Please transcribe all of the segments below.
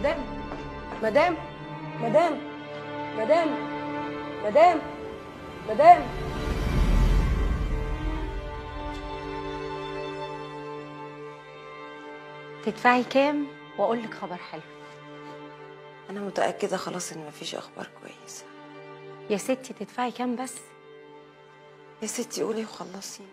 مدام مدام مدام مدام مدام مدام تدفعي كام واقول لك خبر حلو انا متاكده خلاص ان مفيش اخبار كويسه يا ستي تدفعي كام بس يا ستي قولي وخلصيني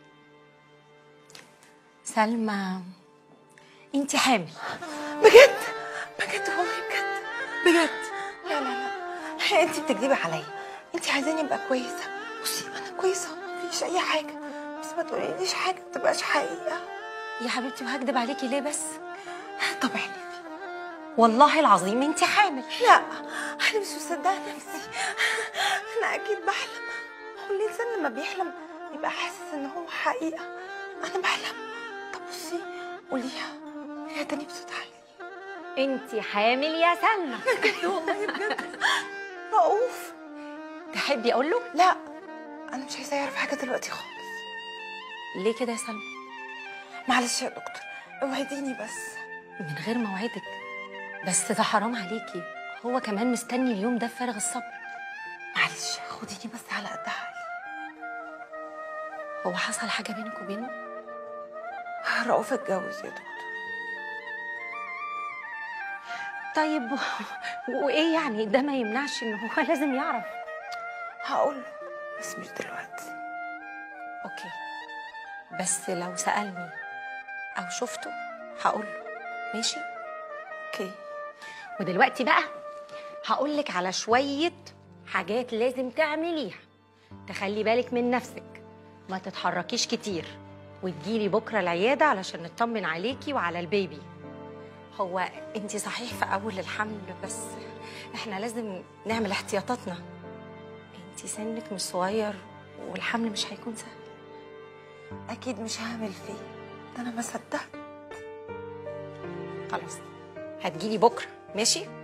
سلمى انت حامل بجد بجد والله بجد بجد لا لا لا انت بتكذبي عليا انت عايزاني ابقى كويسه بصي انا كويسه مفيش اي حاجه بس ما تقوليليش حاجه ما تبقاش حقيقه يا حبيبتي وهكدب عليكي ليه بس طب احلفي والله العظيم انت حامل لا انا مش مصدقه نفسي انا اكيد بحلم هو الانسان لما بيحلم يبقى حاسس ان هو حقيقه انا بحلم طب بصي قوليها قوليها تاني بصوت عالي انت حامل يا سلمى بجد والله بجد رؤوف تحبي اقول له لا انا مش عايزه يعرف حاجه دلوقتي خالص ليه كده يا سلمى معلش يا دكتور اوعديني بس من غير ما اوعدك بس ده حرام عليكي هو كمان مستني اليوم ده بفارغ الصبر معلش خديني بس على قد عقلي هو حصل حاجه بينك وبينه رؤوف اتجوز يا دكتور طيب و- وايه يعني ده ما يمنعش ان هو لازم يعرف هقول له بس مش دلوقتي اوكي بس لو سالني او شفته هقول له ماشي اوكي ودلوقتي بقى هقول لك على شويه حاجات لازم تعمليها تخلي بالك من نفسك ما تتحركيش كتير وتجيلي بكره العياده علشان نطمن عليكي وعلى البيبي هو انت صحيح في اول الحمل بس احنا لازم نعمل احتياطاتنا انت سنك مش صغير والحمل مش هيكون سهل اكيد مش هعمل فيه ده انا ما صدقت خلاص هتجيلي بكره ماشي